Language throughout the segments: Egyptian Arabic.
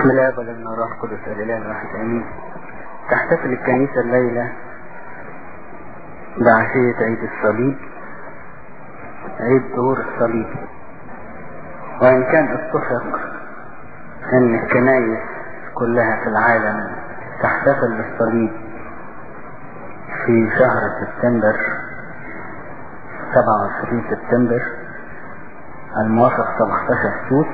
بسم الله والابن والروح القدس الاله الواحد امين تحتفل الكنيسة الليلة بعشية عيد الصليب عيد ظهور الصليب وان كان اتفق ان الكنايس كلها في العالم تحتفل بالصليب في شهر سبتمبر 27 سبتمبر الموافق 17 سوس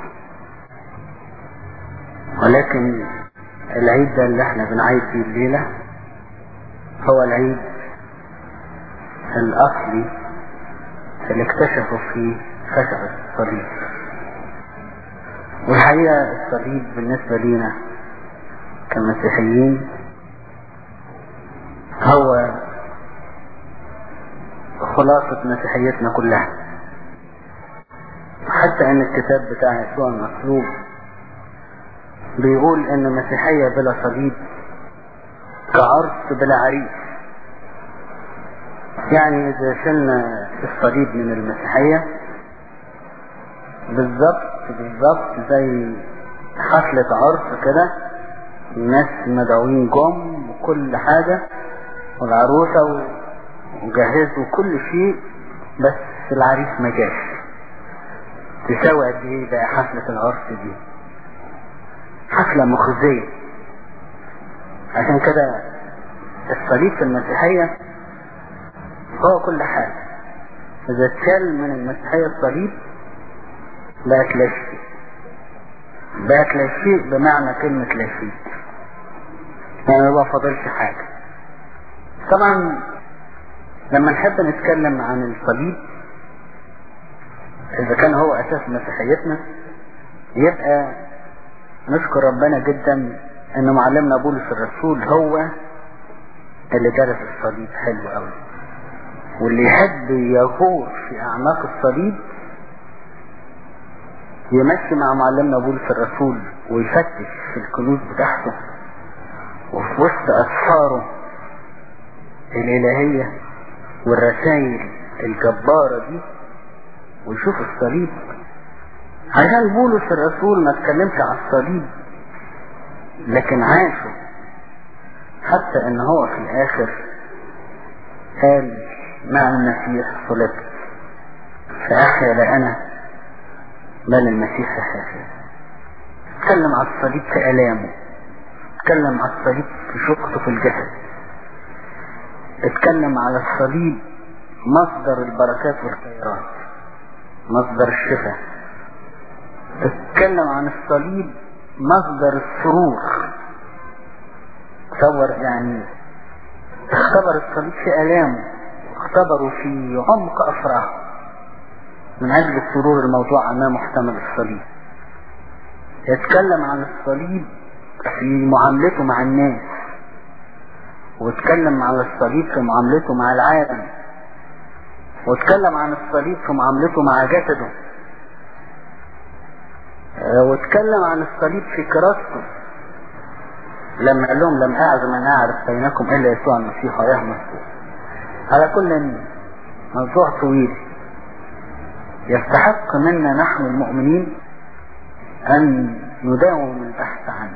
ولكن العيد ده اللي احنا بنعيد فيه الليلة هو العيد الأصلي اللي اكتشفوا فيه خشبة الصليب والحقيقة الصليب بالنسبة لينا كمسيحيين هو خلاصة مسيحيتنا كلها حتى ان الكتاب بتاع يسوع المصلوب بيقول ان مسيحية بلا صليب كعرس بلا عريس يعني اذا شلنا الصليب من المسيحية بالظبط بالظبط زي حفلة عرس كده الناس مدعوين جم وكل حاجة والعروسة وجهزوا كل شيء بس العريس ما جاش تساوي قد ايه بقى حفلة العرس دي حفلة مخزية عشان كده الصليب في المسيحية هو كل حاجة إذا اتشال من المسيحية الصليب بقت لا شيء بقت لا شيء بمعنى كلمة لا شيء يعني ما فاضلش حاجة طبعا لما نحب نتكلم عن الصليب إذا كان هو أساس مسيحيتنا يبقى نشكر ربنا جدا ان معلمنا بولس الرسول هو اللي درس الصليب حلو قوي واللي يحب يغور في اعماق الصليب يمشي مع معلمنا بولس الرسول ويفتش في الكنوز بتاعته وفي وسط اسفاره الالهية والرسائل الجبارة دي ويشوف الصليب عشان بولس الرسول ما اتكلمش على الصليب لكن عاشه حتى ان هو في الاخر قال مع المسيح صلبت فاحيا لا انا بل المسيح يحيا اتكلم على الصليب في الامه اتكلم على الصليب في شقته في الجسد اتكلم على الصليب مصدر البركات والخيرات مصدر الشفاء اتكلم عن الصليب مصدر السرور تصور يعني اختبر الصليب في الامه اختبروا في عمق افراحه من اجل السرور الموضوع امام محتمل الصليب يتكلم عن الصليب في معاملته مع الناس واتكلم عن الصليب في معاملته مع العالم واتكلم عن الصليب في معاملته مع جسده واتكلم عن الصليب في كراسته لما قال لهم لم اعزم ان اعرف بينكم الا يسوع المسيح وياه مسيح على كل موضوع طويل يستحق منا نحن المؤمنين ان نداوم البحث عنه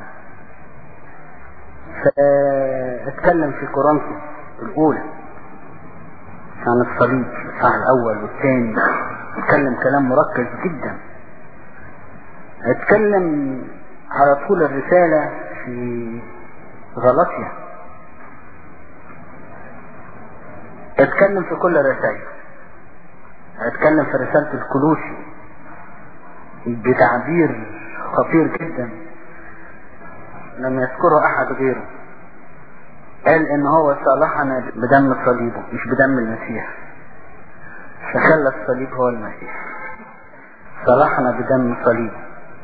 فاتكلم في كورنثوس الاولى عن الصليب الصح الاول والثاني اتكلم كلام مركز جدا اتكلم على طول الرسالة في غلطية اتكلم في كل الرسائل اتكلم في رسالة الكلوسي بتعبير خطير جدا لم يذكره احد غيره قال ان هو صالحنا بدم صليبه مش بدم المسيح فخلى الصليب هو المسيح صالحنا بدم صليبه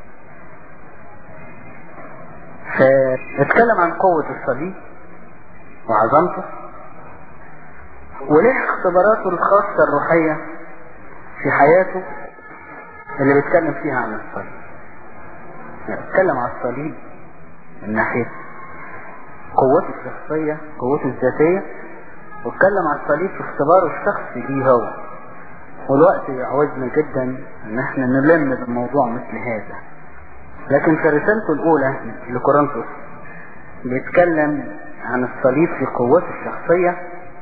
فاتكلم عن قوة الصليب وعظمته وليه اختباراته الخاصة الروحية في حياته اللي بيتكلم فيها عن الصليب يعني اتكلم عن الصليب من ناحية قوته الشخصية قوته الذاتية واتكلم عن الصليب في اختباره الشخصي ليه هو والوقت يعوزنا جدا ان احنا نلم بالموضوع مثل هذا لكن في رسالته الأولى لكورنثوس بيتكلم عن الصليب في قوته الشخصية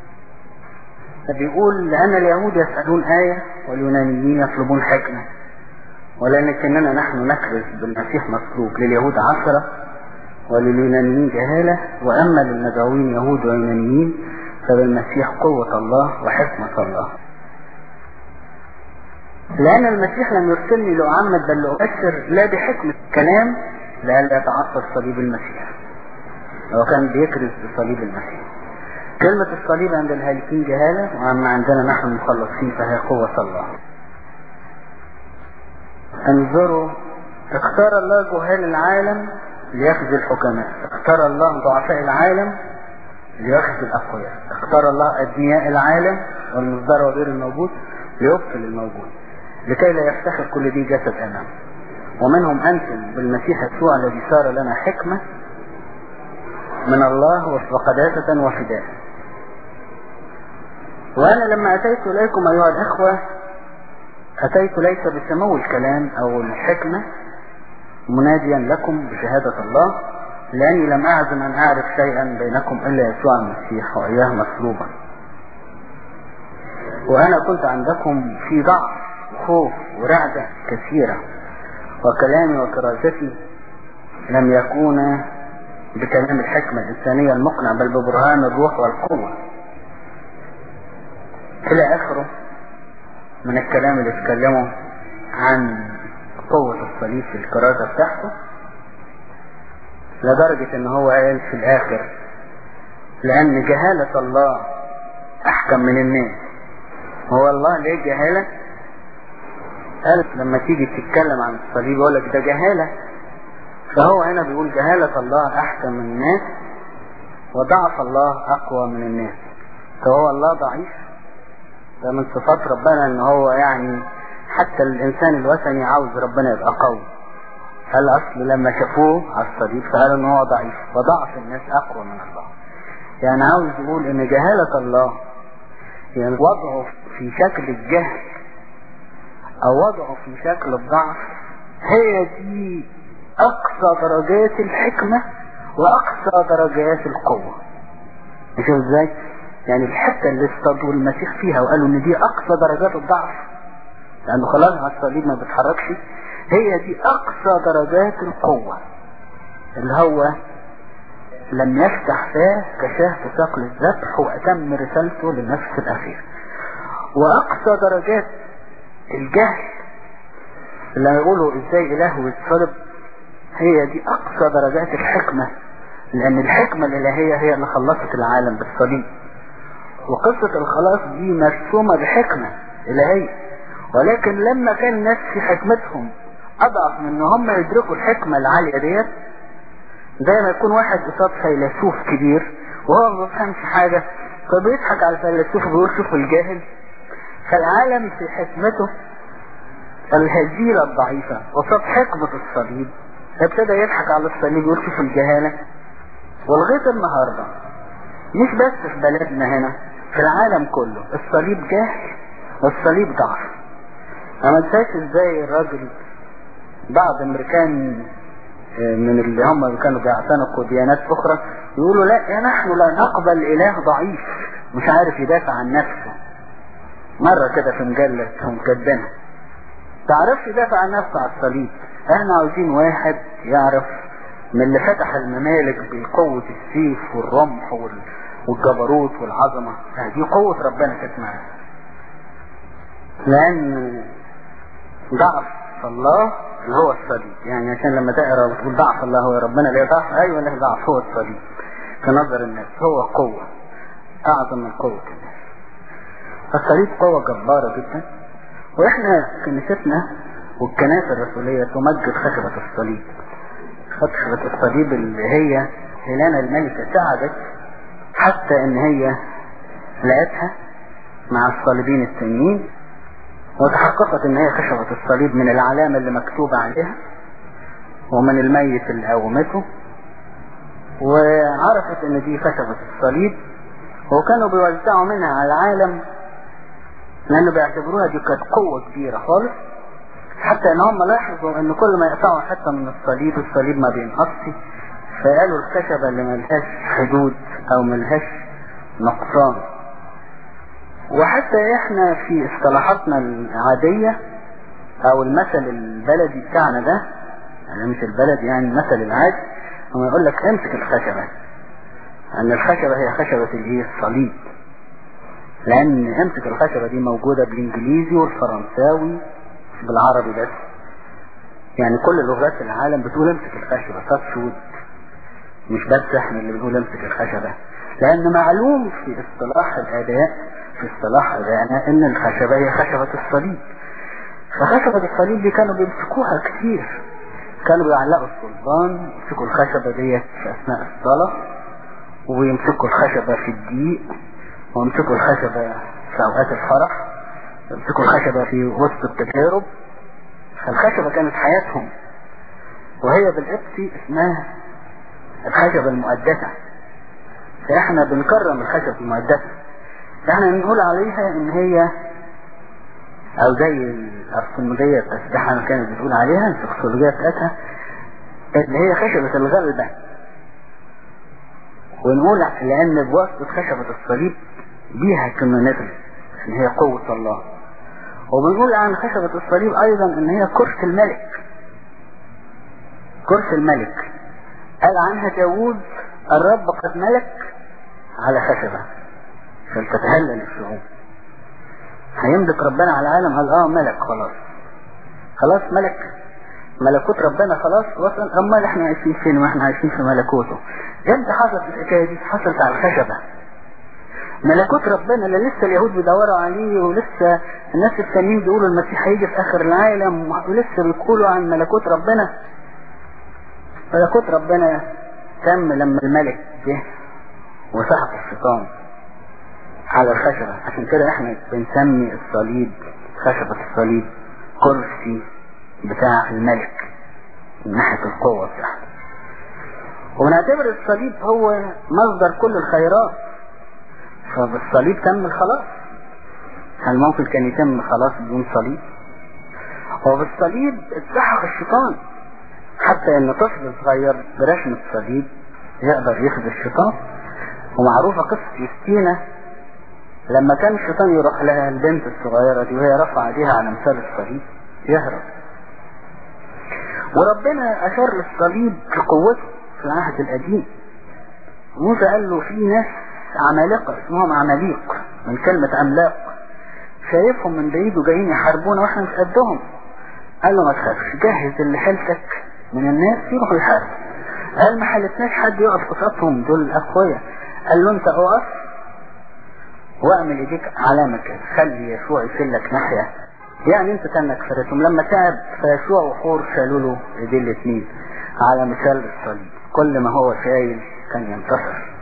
فبيقول لأن اليهود يسألون آية واليونانيين يطلبون حكمة ولكننا نحن نكرز بالمسيح مصلوب لليهود عشرة ولليونانيين جهالة وأما للمدعوين يهود ويونانيين فبالمسيح قوة الله وحكمة الله لأن المسيح لم يرسلني لأعمد بل لأبشر لا بحكمة كلام لئلا يتعطل صليب المسيح هو كان بيكرز بصليب المسيح كلمة الصليب عند الهالكين جهالة وأما عندنا نحن المخلصين فهي قوة الله انظروا اختار الله جهال العالم ليخزي الحكماء اختار الله ضعفاء العالم ليخزي الأقوياء اختار الله أدنياء العالم والمصدر وغير الموجود ليبطل الموجود لكي لا يفتخر كل دي جسد أمامه ومنهم أنتم بالمسيح يسوع الذي صار لنا حكمة من الله وقداسة وفداء وأنا لما أتيت إليكم أيها الأخوة أتيت ليس بسمو الكلام أو الحكمة مناديا لكم بشهادة الله لأني لم أعزم أن أعرف شيئا بينكم إلا يسوع المسيح وإياه مطلوبا وأنا كنت عندكم في ضعف وخوف ورعدة كثيرة وكلامي وكرازتي لم يكون بكلام الحكمة الإنسانية المقنع بل ببرهان الروح والقوة إلى آخره من الكلام اللي اتكلمه عن قوة الصليب في الكرازة بتاعته لدرجة ان هو قال في الاخر لان جهالة الله احكم من الناس هو الله ليه جهالة قال لما تيجي تتكلم عن الصليب يقول لك ده جهالة فهو هنا بيقول جهالة الله احكم من الناس وضعف الله اقوى من الناس فهو الله ضعيف ده من صفات ربنا ان هو يعني حتى الانسان الوثني عاوز ربنا يبقى قوي قال اصل لما شافوه على الصليب فقالوا ان هو ضعيف وضعف الناس اقوى من الله يعني عاوز يقول ان جهالة الله يعني وضعه في شكل الجهل او وضعه في شكل الضعف هي دي اقصى درجات الحكمة واقصى درجات القوة شوف ازاي يعني الحتة اللي استضوا المسيح فيها وقالوا ان دي اقصى درجات الضعف لانه خلاص على الصليب ما بيتحركش هي دي اقصى درجات القوة اللي هو لم يفتح فاه كشاه في ثقل الذبح واتم رسالته للنفس الاخير واقصى درجات الجهل اللي يقولوا ازاي اله ويتصلب هي دي اقصى درجات الحكمة لان الحكمة الالهية هي اللي خلصت العالم بالصليب وقصة الخلاص دي مرسومة بحكمة الهية ولكن لما كان الناس في حكمتهم اضعف من ان هم يدركوا الحكمة العالية ديت زي ما يكون واحد قصاد فيلسوف كبير وهو ما بيفهمش حاجة فبيضحك على الفيلسوف وبيقول شوفوا الجاهل فالعالم في حكمته الهزيلة الضعيفة قصاد حكمة الصليب ابتدى يضحك على الصليب ويقول شوفوا الجهالة ولغاية النهاردة مش بس في بلدنا هنا في العالم كله الصليب جاهل والصليب ضعف انا انساش ازاي الراجل بعض امريكان من اللي هم كانوا بيعتنقوا ديانات اخرى يقولوا لا نحن لا نقبل اله ضعيف مش عارف يدافع عن نفسه مرة كده في مجلة هم كاتبينها تعرفش يدافع عن نفسه على الصليب احنا عاوزين واحد يعرف من اللي فتح الممالك بقوة السيف والرمح والجبروت والعظمة دي قوة ربنا كانت معاه لان ضعف الله اللي هو الصليب يعني عشان لما تقرا وتقول ضعف الله هو ربنا لا ضعف ايوه له ضعف هو الصليب في نظر الناس هو قوة اعظم من قوة الناس الصليب قوة جبارة جدا واحنا كنيستنا والكنائس الرسولية تمجد خشبة الصليب خشبة الصليب اللي هي هيلانا الملكة ساعدت حتى ان هي لقتها مع الصليبين التانيين وتحققت ان هي خشبة الصليب من العلامة اللي مكتوبة عليها ومن الميت اللي قومته وعرفت ان دي خشبة الصليب وكانوا بيوزعوا منها على العالم لانه بيعتبروها دي كانت قوة كبيرة خالص حتى ان هم لاحظوا ان كل ما يقطعوا حتة من الصليب الصليب ما بينقصش فقالوا الخشبة اللي ملهاش حدود او ملهاش نقصان وحتى احنا في اصطلاحاتنا العادية او المثل البلدي بتاعنا ده يعني مش البلد يعني المثل العادي هو يقول لك امسك الخشبة ان الخشبة هي خشبة الايه الصليب لان امسك الخشبة دي موجودة بالانجليزي والفرنساوي بالعربي بس يعني كل لغات العالم بتقول امسك الخشبة تاتش مش بس احنا اللي بنقول امسك الخشبة لان معلوم في اصطلاح الاداء في اصطلاح ادائنا ان الخشبة هي خشبة الصليب فخشبة الصليب دي كانوا بيمسكوها كتير كانوا بيعلقوا الصلبان يمسكوا الخشبة ديت في اثناء الصلاة ويمسكوا الخشبة في الضيق ويمسكوا الخشبة في اوقات الفرح يمسكوا الخشبة في وسط التجارب فالخشبة كانت حياتهم وهي بالقبطي اسمها الخشبة المقدسة فاحنا بنكرم الخشبة المقدسة احنا بنقول عليها ان هي او زي الارسمولية التسبيحة ما كانت بتقول عليها السكسولوجية بتاعتها اللي هي خشبة الغلبة ونقول لان بواسطة خشبة الصليب بيها كنا ندرس ان هي قوة الله وبنقول عن خشبة الصليب ايضا ان هي كرسي الملك كرسي الملك قال عنها داوود الرب قد ملك على خشبة فلتتهلل الشعوب هيملك ربنا على العالم قال اه ملك خلاص خلاص ملك ملكوت ربنا خلاص وصل امال احنا عايشين فين واحنا عايشين في ملكوته امتى حصلت الحكايه دي حصلت على الخشبه ملكوت ربنا اللي لسه اليهود بيدوروا عليه ولسه الناس التانيين بيقولوا المسيح هيجي في اخر العالم ولسه بيقولوا عن ملكوت ربنا ملكوت ربنا تم لما الملك جه وسحق الشيطان على الخشبة عشان كده احنا بنسمي الصليب خشبة الصليب كرسي بتاع الملك من ناحية القوة بتاعته ونعتبر الصليب هو مصدر كل الخيرات فبالصليب تم الخلاص هل ممكن كان يتم الخلاص بدون صليب وبالصليب اتسحق الشيطان حتى ان طفل صغير برشمة صليب يقدر يخذ الشيطان ومعروفة قصة يستينا لما كان الشيطان يروح لها البنت الصغيرة دي وهي رفع ايديها على مثال الصليب يهرب وربنا اشار للصليب بقوته في العهد القديم موسى قال له في ناس عمالقة اسمهم عماليق من كلمة عملاق شايفهم من بعيد وجايين يحاربونا واحنا مش قدهم قال له ما تخافش جهز اللي حيلتك من الناس يروحوا يحاربوا قال ما حالتناش حد يقف قصادهم دول الاقوياء قال له انت اقف واعمل ايديك علامة كده خلي يشوع يشيلك ناحية يعني انت كانك فرتهم لما تعب فيشوع وحور شالوا له ايديه الاثنين على مثال الصليب كل ما هو شايل كان ينتصر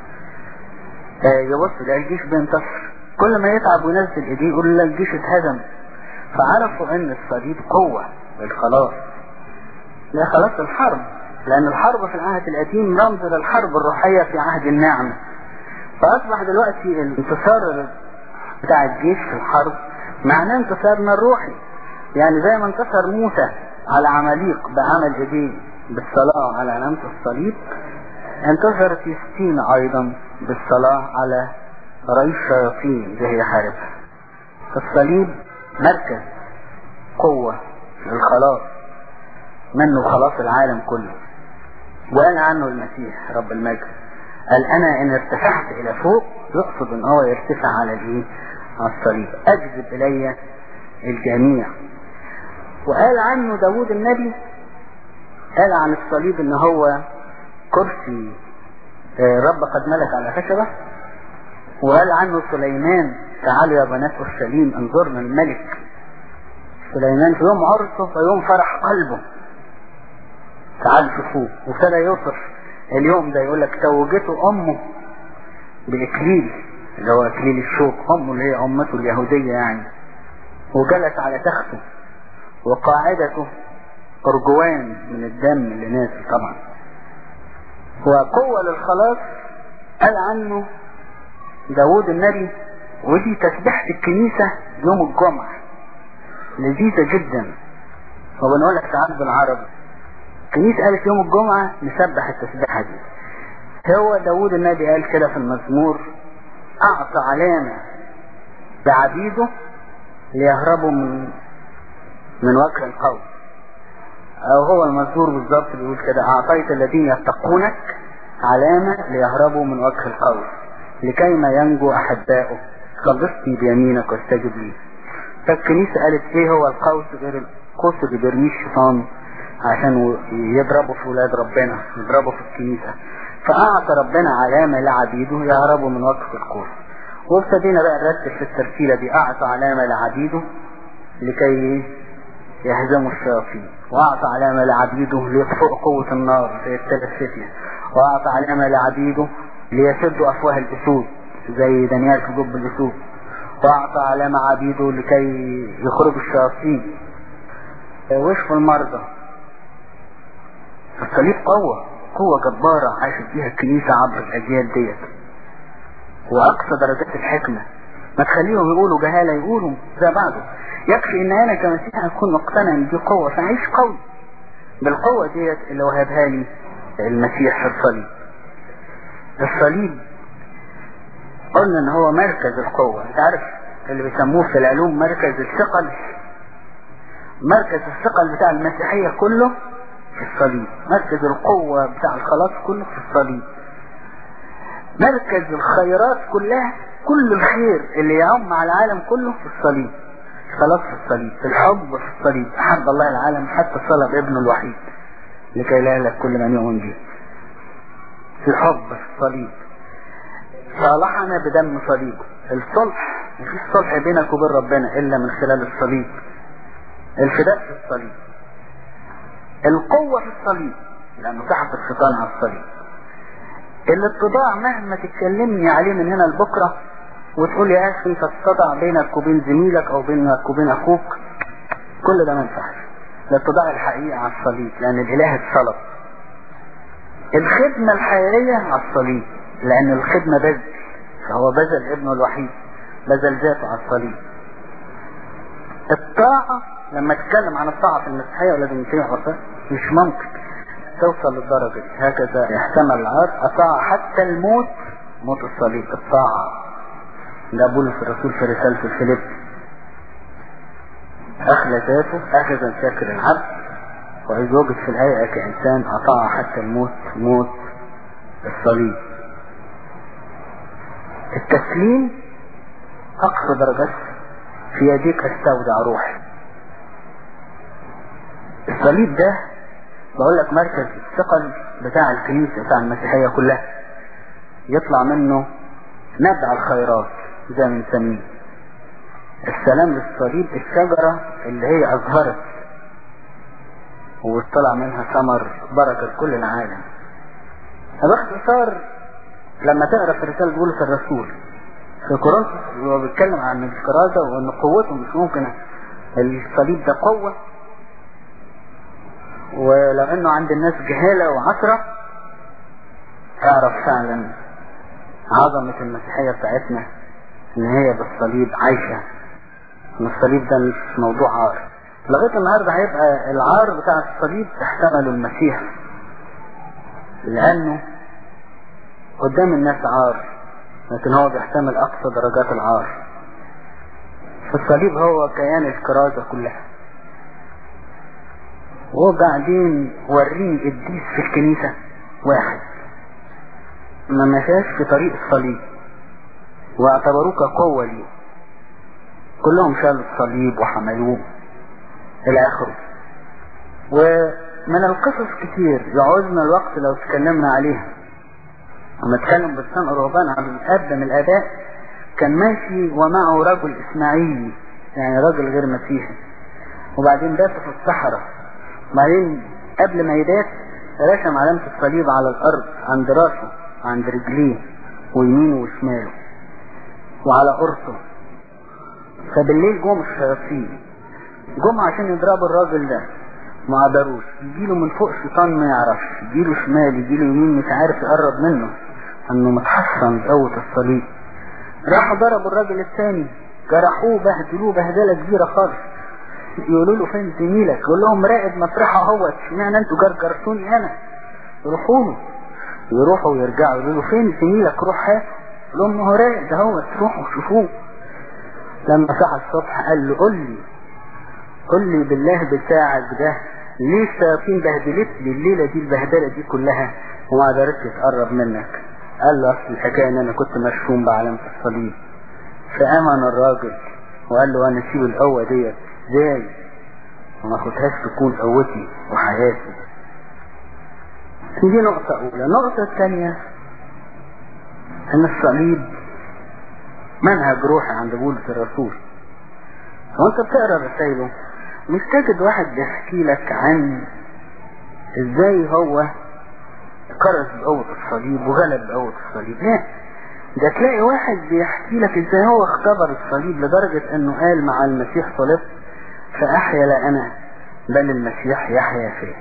آه يبص ده الجيش بينتصر كل ما يتعب وينزل ايديه يقول له الجيش اتهزم فعرفوا ان الصليب قوة للخلاص لا خلاص الحرب لان الحرب في العهد القديم رمز للحرب الروحية في عهد النعمة فاصبح دلوقتي الانتصار بتاع الجيش في الحرب معناه انتصارنا الروحي يعني زي ما انتصر موسى على عماليق بعمل ايديه بالصلاة على علامة الصليب انتصرت يستينا ايضا بالصلاة على رئيس شياطين اللي هي حاربها الصليب مركز قوة للخلاص منه خلاص العالم كله وقال عنه المسيح رب المجد قال انا ان ارتفعت الى فوق يقصد ان هو يرتفع على الايه على الصليب اجذب الي الجميع وقال عنه داود النبي قال عن الصليب ان هو كرسي رب قد ملك على خشبة وقال عنه سليمان تعالوا يا بنات اورشليم انظرنا الملك سليمان في يوم عرسه في يوم فرح قلبه تعالوا شوفوه وابتدى يوصف اليوم ده يقول لك توجته امه بالاكليل اللي هو اكليل الشوك امه اللي هي امته اليهودية يعني وجلس على تخته وقاعدته ارجوان من الدم اللي نازل طبعا وقوة للخلاص قال عنه داود النبي ودي تسبيحة الكنيسة يوم الجمعة لذيذة جدا وبنقول لك ساعات بالعربي الكنيسة قالت يوم الجمعة نسبح التسبيحة دي هو داود النبي قال كده في المزمور اعطى علامة لعبيده ليهربوا من من وجه القوم او هو المزمور بالظبط بيقول كده اعطيت الذين يتقونك علامة ليهربوا من وجه القوم لكيما ينجو احبائه خلصني بيمينك واستجب لي فالكنيسة قالت ايه هو القوس غير القوس اللي بيرميه الشيطان عشان يضربوا في ولاد ربنا يضربوا في الكنيسة فأعطى ربنا علامة لعبيده يهربوا من وقف القوس وابتدينا بقى نرتب في الترتيلة دي أعطى علامة لعبيده لكي يهزموا الشياطين وأعطى علامة لعبيده ليطفئوا قوة النار زي الثلاث فتية وأعطى علامة لعبيده ليسدوا أفواه الأسود زي دانيال في جب الأسود وأعطى علامة عبيده لكي يخرجوا الشياطين ويشفوا المرضى الصليب قوة قوة جبارة عاشت فيها الكنيسة عبر الأجيال ديت وأقصى درجات الحكمة ما تخليهم يقولوا جهالة يقولوا زي بعضه يكفي ان انا كمسيح اكون مقتنع ان دي قوة فاعيش قوي بالقوة ديت اللي وهبها لي المسيح في الصليب الصليب قلنا ان هو مركز القوة انت عارف اللي بيسموه في العلوم مركز الثقل مركز الثقل بتاع المسيحية كله في الصليب مركز القوة بتاع الخلاص كله في الصليب مركز الخيرات كلها كل الخير اللي يعم على العالم كله في الصليب خلاص في الصليب في الحب في الصليب أحب الله العالم حتى صلب ابنه الوحيد لكي لا يهلك كل من يؤمن به في الحب في الصليب صالحنا بدم صليبه الصلح مفيش صلح بينك وبين ربنا إلا من خلال الصليب الفداء في الصليب القوة في الصليب لأنه تحت الشيطان على الصليب الاتضاع مهما تتكلمني عليه من هنا لبكرة وتقول يا اخي تتضع بينك وبين زميلك او بينك وبين اخوك كل ده ما ينفعش الاتضاع الحقيقي على الصليب لان الاله اتصلب الخدمة الحقيقية على الصليب لان الخدمة بذل فهو بذل ابنه الوحيد بذل ذاته على الصليب الطاعة لما تتكلم عن الطاعة في المسيحية ولازم يتبع مش ممكن توصل للدرجة دي هكذا يحتمل العار أطاع حتى الموت موت الصليب الطاعة ده بولس الرسول في رسالة الفيليب أخلى ذاته أخذ شاكر العبد وإذ وجد في الهيئة كإنسان أطاع حتى الموت موت الصليب التسليم أقصى درجات في يديك أستودع روحي الصليب ده بقول لك مركز الثقل بتاع الكنيسة بتاع المسيحية كلها يطلع منه نبع الخيرات زي ما بنسميه السلام للصليب الشجرة اللي هي أظهرت وطلع منها ثمر بركة لكل العالم باختصار لما تقرا في رسالة بولس الرسول في كورنثوس هو بيتكلم عن الكرازة وان قوته مش ممكن الصليب ده قوة ولو انه عند الناس جهالة وعثرة تعرف فعلا عظمة المسيحية بتاعتنا ان هي بالصليب عايشة ان الصليب ده مش موضوع عار لغاية النهاردة هيبقى العار بتاع الصليب تحتمله المسيح لانه قدام الناس عار لكن هو بيحتمل اقصى درجات العار فالصليب هو كيان الكرازة كلها وبعدين وريني قديس في الكنيسة واحد ما مشاش في طريق الصليب واعتبروه كقوة ليه كلهم شالوا الصليب وحملوه الى اخره ومن القصص كتير يعوزنا الوقت لو تكلمنا عليها لما اتكلم بستان الرهبان عن الاب من الاباء كان ماشي ومعه رجل اسماعيلي يعني رجل غير مسيحي وبعدين بات في الصحراء بعدين قبل ما يبات رسم علامة الصليب على الارض عند راسه عند رجليه ويمينه وشماله وعلى قرصه فبالليل جم الشياطين جم عشان يضربوا الراجل ده ما قدروش يجيله من فوق شيطان ما يعرفش يجيله شمال يجيله يمين مش عارف يقرب منه انه متحصن بقوة الصليب راحوا ضربوا الراجل الثاني جرحوه بهدلوه بهدلة كبيرة خالص يقولوا له فين زميلك يقول لهم راقد مطرحه اهوت اشمعنى انتوا جرجرتوني انا يروحوا له يروحوا ويرجعوا يقولوا له فين زميلك روح هات يقول لهم ما هو راقد اهوت روحوا شوفوه لما صحى الصبح قال له قول لي قول لي بالله بتاعك ده ليه الشياطين بهدلت لي الليله دي البهدله دي كلها وما قدرتش تقرب منك قال له اصل الحكايه ان انا كنت مشفوم بعلامه الصليب فامن الراجل وقال له انا اسيب القوه ديت ازاي وما اخدهاش تكون قوتي وحياتي دي نقطة أولى النقطة الثانية أن الصليب منهج روحي عند بولس الرسول وانت بتقرا رسائله مش تجد واحد بيحكي لك عن ازاي هو كرز بقوة الصليب وغلب بقوة الصليب لا ده تلاقي واحد بيحكي لك ازاي هو اختبر الصليب لدرجة انه قال مع المسيح صلبت فاحيا لا انا بل المسيح يحيا فيه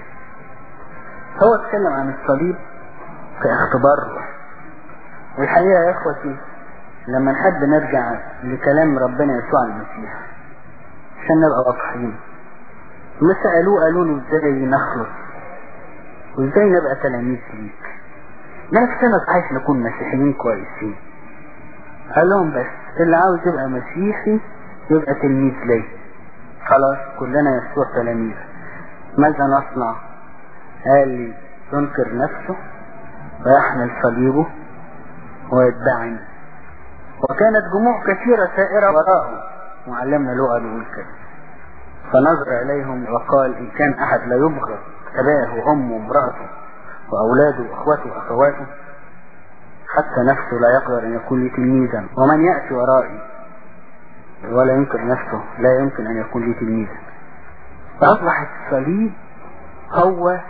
هو اتكلم عن الصليب في اختبار روح والحقيقة يا اخوتي لما نحب نرجع لكلام ربنا يسوع المسيح عشان نبقى واضحين ما سألوه قالوا له ازاي نخلص وازاي نبقى تلاميذ ليك نفسنا عايز نكون مسيحيين كويسين قال لهم بس اللي عاوز يبقى مسيحي يبقى تلميذ لي خلاص كلنا يسوع تلاميذ ماذا نصنع قال لي ينكر نفسه ويحمل صليبه ويتبعني وكانت جموع كثيرة سائرة وراءه معلمنا لغة بيقول كده فنظر إليهم وقال إن كان أحد لا يبغض أباه وأمه وامرأته وأولاده وأخوته وأخواته حتى نفسه لا يقدر أن يكون لي تلميذا ومن يأتي ورائي ولا ينكر نفسه لا يمكن أن يكون لي تلميذا فأصبح الصليب هو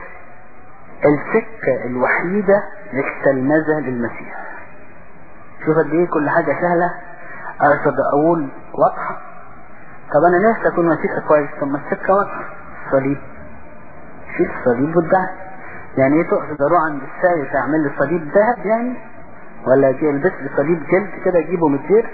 السكة الوحيدة للتلمذة للمسيح شوف قد ايه كل حاجة سهلة اقصد اقول واضحة طب انا نفسي اكون مسيحي كويس طب ما السكة واضحة الصليب شيل الصليب والدهب يعني ايه تقصد اروح عند الساي تعمل لي صليب ذهب يعني ولا اجي البس لي صليب جلد كده اجيبه متير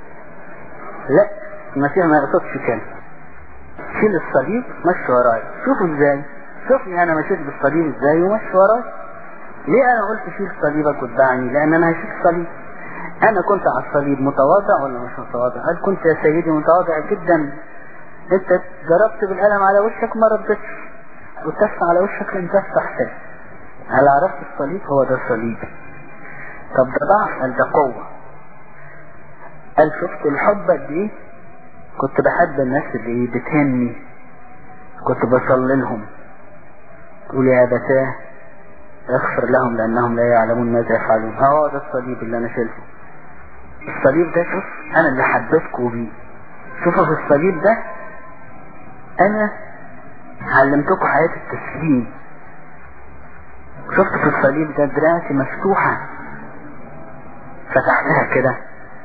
لا المسيح ما يقصدش كده شيل الصليب مشي ورايا شوفوا ازاي شوفني انا مشيت بالصليب ازاي ومشي ورايا ليه انا قلت شيل صليبك واتبعني لان انا هشيل صليب انا كنت على الصليب متواضع ولا مش متواضع قال كنت يا سيدي متواضع جدا انت ضربت بالقلم على وشك ما ردتش وتف على وشك لم تفتح تاني هل عرفت الصليب هو ده الصليب طب ده ضعف قال ده قوة قال شفت الحب قد ايه كنت بحب الناس اللي بتهني كنت بصلي لهم تقول يا ابتاه اغفر لهم لانهم لا يعلمون ماذا يفعلون هو ده الصليب اللي انا شلته الصليب ده شوف انا اللي حبيتكم بيه شوفوا في الصليب ده انا علمتكم حياة التسليم شفت في الصليب ده دراعتي مفتوحة فتحتها كده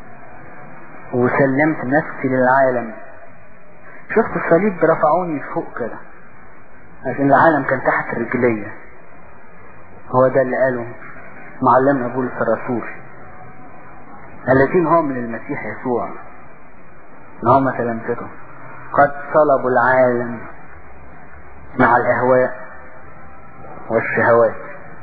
وسلمت نفسي للعالم شفت الصليب رفعوني فوق كده عشان العالم كان تحت رجليا هو ده اللي قاله معلمنا بولس الرسول الذين هم للمسيح يسوع ان هم تلامذته قد صلبوا العالم مع الاهواء والشهوات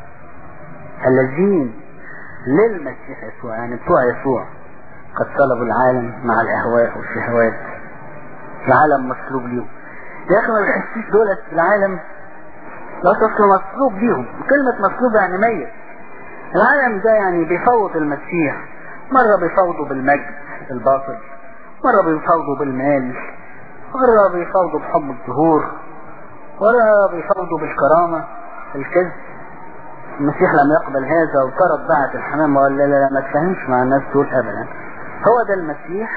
الذين للمسيح يسوع يعني بتوع يسوع قد صلبوا العالم مع الاهواء والشهوات العالم مصلوب ليهم يا اخي ما بيحسوش دولت العالم لا تصل مصلوب ليهم كلمة مصلوب يعني ميت العالم ده يعني بيفوض المسيح مرة بيفوضوا بالمجد الباطل مرة بيفوضوا بالمال مرة بيفوضوا بحب الظهور مرة بيفوضوا بالكرامة الكذب المسيح لم يقبل هذا وطرد بعت الحمام وقال لا لا لا ما تفهمش مع الناس دول ابدا هو ده المسيح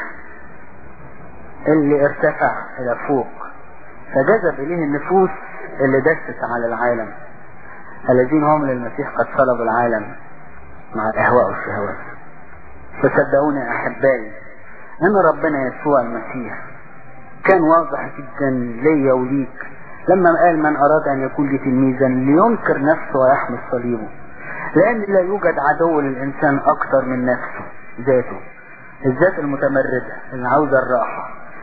اللي ارتفع الى فوق فجذب اليه النفوس اللي دست على العالم الذين هم للمسيح قد صلبوا العالم مع الاهواء والشهوات فصدقوني احبائي ان ربنا يسوع المسيح كان واضح جدا ليا وليك لما قال من اراد ان يكون لي تلميذا لينكر نفسه ويحمل صليبه لان لا يوجد عدو للانسان اكثر من نفسه ذاته الذات المتمردة اللي عاوزة الراحة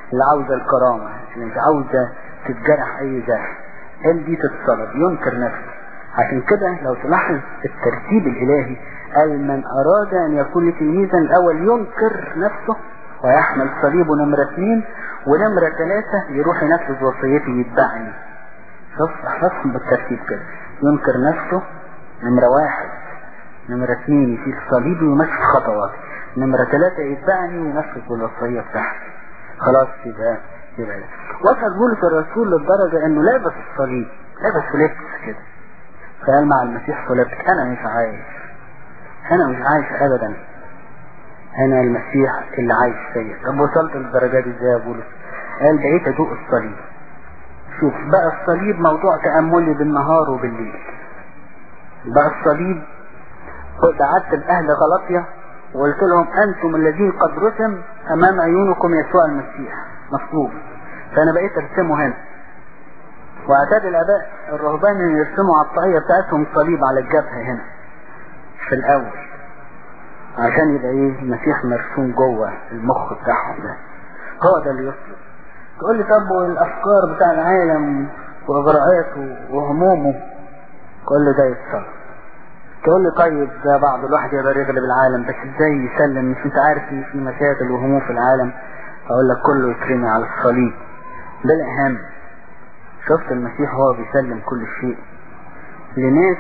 اللي عاوزة الكرامة اللي مش عاوزة تتجرح اي جرح قال دي تتصلب ينكر نفسه عشان كده لو تلاحظ الترتيب الالهي قال من اراد ان يكون تلميذا الاول ينكر نفسه ويحمل صليبه نمرة اثنين ونمرة ثلاثة يروح ينفذ وصيته يتبعني شوف احفظهم بالترتيب كده ينكر نفسه نمرة واحد نمرة اثنين يشيل صليبه ويمشي خطوات نمرة ثلاثة يتبعني وينفذ الوصية بتاعته خلاص يبقى يبقى وصل بولس الرسول للدرجة انه لابس الصليب لابس لبس كده فقال مع المسيح صلبت انا مش عايش انا مش عايش ابدا انا المسيح اللي عايش فيا طب وصلت للدرجة دي ازاي يا بولس قال بقيت ادوق الصليب شوف بقى الصليب موضوع تأملي بالنهار وبالليل بقى الصليب قعدت بأهل غلطية وقلت لهم أنتم الذين قد رسم أمام عيونكم يسوع المسيح مصلوب فأنا بقيت أرسمه هنا واعتاد الآباء الرهبان أن يرسموا على الطاقية بتاعتهم صليب على الجبهة هنا في الأول عشان يبقى إيه المسيح مرسوم جوه المخ بتاعهم ده هو ده اللي يصلب تقول لي طب والأفكار بتاع العالم وإغراءاته وهمومه كل ده يتصلب تقول لي طيب ده بعض الواحد يقدر يغلب العالم بس ازاي يسلم مش انت عارف ان في مشاكل وهموم في العالم اقول لك كله يترمي على الصليب ده الاهم شفت المسيح هو بيسلم كل شيء لناس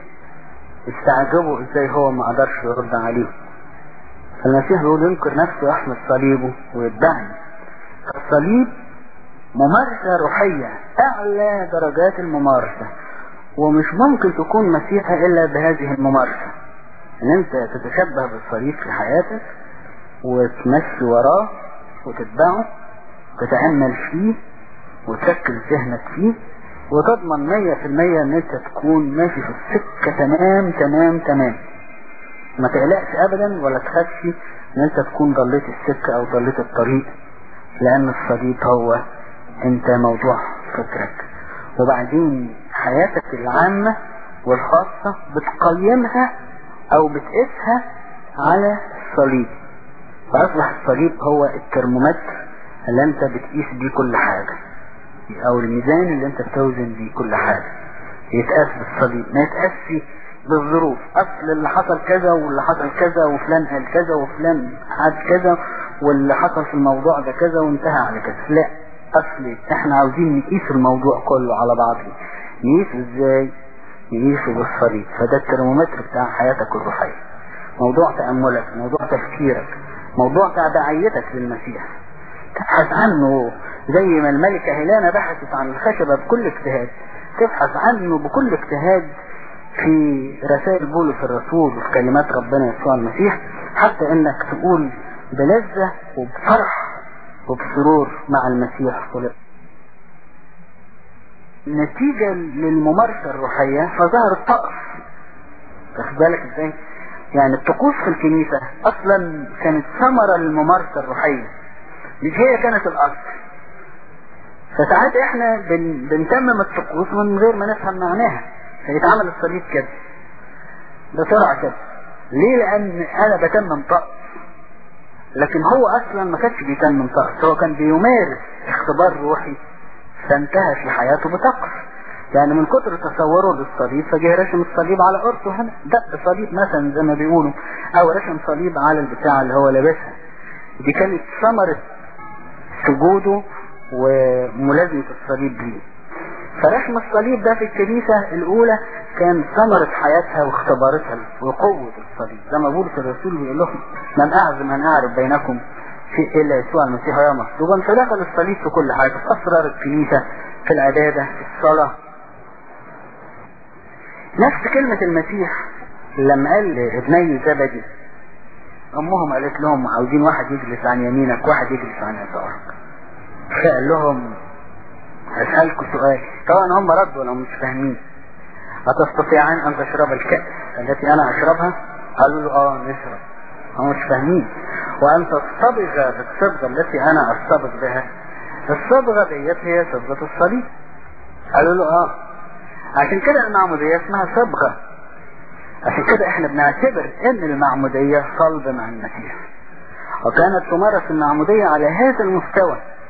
استعجبوا ازاي هو ما قدرش يرد عليه المسيح بيقول ينكر نفسه يحمل صليبه ويتبعني الصليب ممارسة روحية اعلى درجات الممارسة ومش ممكن تكون مسيحي الا بهذه الممارسة ان انت تتشبه بالصليب في حياتك وتمشي وراه وتتبعه وتتأمل فيه وتركز ذهنك فيه وتضمن مية في المية ان انت تكون ماشي في السكة تمام تمام تمام ما تقلقش ابدا ولا تخافش ان انت تكون ضليت السكة او ضليت الطريق لان الصليب هو انت موضوع فكرك وبعدين حياتك العامة والخاصة بتقيمها او بتقيسها على الصليب فاصبح الصليب هو الترمومتر اللي انت بتقيس بيه كل حاجة او الميزان اللي انت بتوزن بيه كل حاجة يتقاس بالصليب ما يتقاسش بالظروف اصل اللي حصل كذا واللي حصل كذا وفلان قال كذا وفلان عاد كذا واللي حصل في الموضوع ده كذا وانتهى على كذا لا اصل احنا عاوزين نقيس الموضوع كله على بعضه نقيسه ازاي نقيسه بالصليب فده الترمومتر بتاع حياتك الروحية موضوع تأملك موضوع تفكيرك موضوع تبعيتك للمسيح تبحث عنه زي ما الملكة هيلانا بحثت عن الخشبة بكل اجتهاد تبحث عنه بكل اجتهاد في رسائل بولس الرسول وفي كلمات ربنا يسوع المسيح حتى انك تقول بلذة وبفرح وبسرور مع المسيح صلب نتيجة للممارسة الروحية فظهر الطقس تاخد بالك ازاي يعني الطقوس في الكنيسة اصلا كانت ثمرة للممارسة الروحية مش هي كانت الاصل فساعات احنا بن بنتمم الطقوس من غير ما نفهم معناها فيتعمل الصليب كده بسرعة كده ليه لان انا بتمم طقس لكن هو اصلا ما كانش بيتمم طقس هو كان بيمارس اختبار روحي فانتهى في حياته بطقس يعني من كتر تصوره للصليب فجه رسم الصليب على قرصه هنا دق صليب مثلا زي ما بيقولوا او رسم صليب على البتاع اللي هو لابسها دي كانت ثمرة سجوده وملازمة الصليب ليه فرسم الصليب ده في الكنيسة الأولى كان ثمرة حياتها واختبارتها وقوة الصليب زي ما بولس الرسول بيقول لهم من أعظم أن أعرف بينكم في إلا يسوع المسيح يا مصلوبا فدخل الصليب في كل حاجة في أسرار الكنيسة في العبادة في الصلاة نفس كلمة المسيح لما قال لابني زبدي أمهم قالت لهم عاوزين واحد يجلس عن يمينك واحد يجلس عن يسارك فقال لهم أسألكم سؤال طبعا هم ردوا لهم مش فاهمين أتستطيعان أن تشرب الكأس التي أنا أشربها قالوا له آه نشرب هم مش فاهمين وأن تصطبغ بالصبغة التي أنا أصطبغ بها الصبغة ديت هي صبغة الصليب قالوا له آه عشان كده المعمودية اسمها صبغة عشان كده احنا بنعتبر ان المعمودية صلب مع المسيح وكانت تمارس المعمودية على هذا المستوى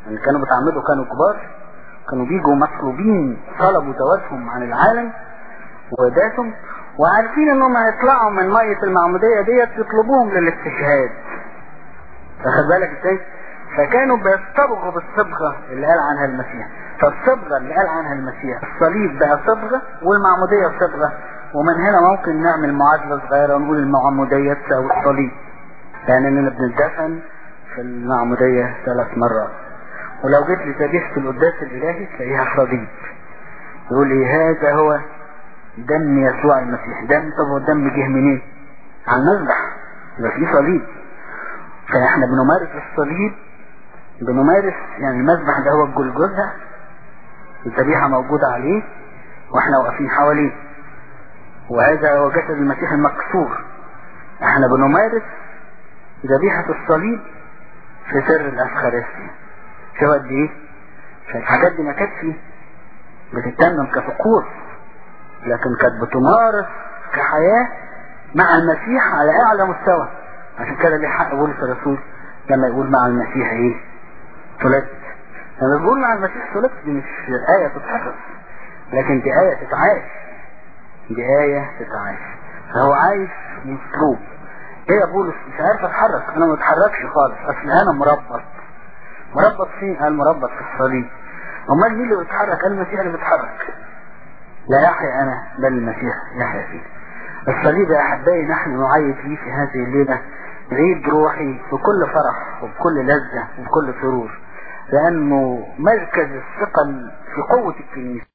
اللي كانوا بيتعمدوا كانوا كبار كانوا بيجوا مطلوبين طلبوا زواجهم عن العالم وذاتهم وعارفين انهم هيطلعوا من مية المعمودية ديت يطلبوهم للاستشهاد واخد بالك ازاي فكانوا بيصطبغوا بالصبغة اللي قال عنها المسيح فالصبغة اللي قال عنها المسيح الصليب بقى صبغة والمعمودية صبغة ومن هنا ممكن نعمل معادلة صغيرة ونقول المعمودية تساوي الصليب لأننا بندفن في المعمودية ثلاث مرات ولو جيت لذبيحة القداس الإلهي تلاقيها صليب يقول لي هذا هو دم يسوع المسيح دم طب والدم جه منين؟ على المذبح يبقى في صليب فاحنا بنمارس الصليب بنمارس يعني المذبح ده هو الجلجثة الذبيحة موجودة عليه واحنا واقفين حواليه وهذا هو جسد المسيح المكسور احنا بنمارس ذبيحة الصليب في سر الأفخارستيا شو قد ايه فالحاجات دي ما كانتش بتتمم كطقوس لكن كانت بتمارس كحياة مع المسيح على اعلى مستوى عشان كده ليه حق بولس الرسول لما يقول مع المسيح ايه ثلاث لما بيقول مع المسيح ثلاث دي مش آية تتحفظ لكن دي آية تتعاش دي آية تتعاش فهو عايش مطلوب ايه يا بولس مش عارف اتحرك انا ما اتحركش خالص اصل انا مربط مربط فين قال مربط في الصليب امال مين اللي بيتحرك قال المسيح اللي بيتحرك لا يحيى انا بل المسيح يحيى فيه الصليب يا احبائي نحن نعيد فيه في هذه الليله عيد روحي في كل فرح وبكل لذه وبكل سرور لانه مركز الثقل في قوه الكنيسه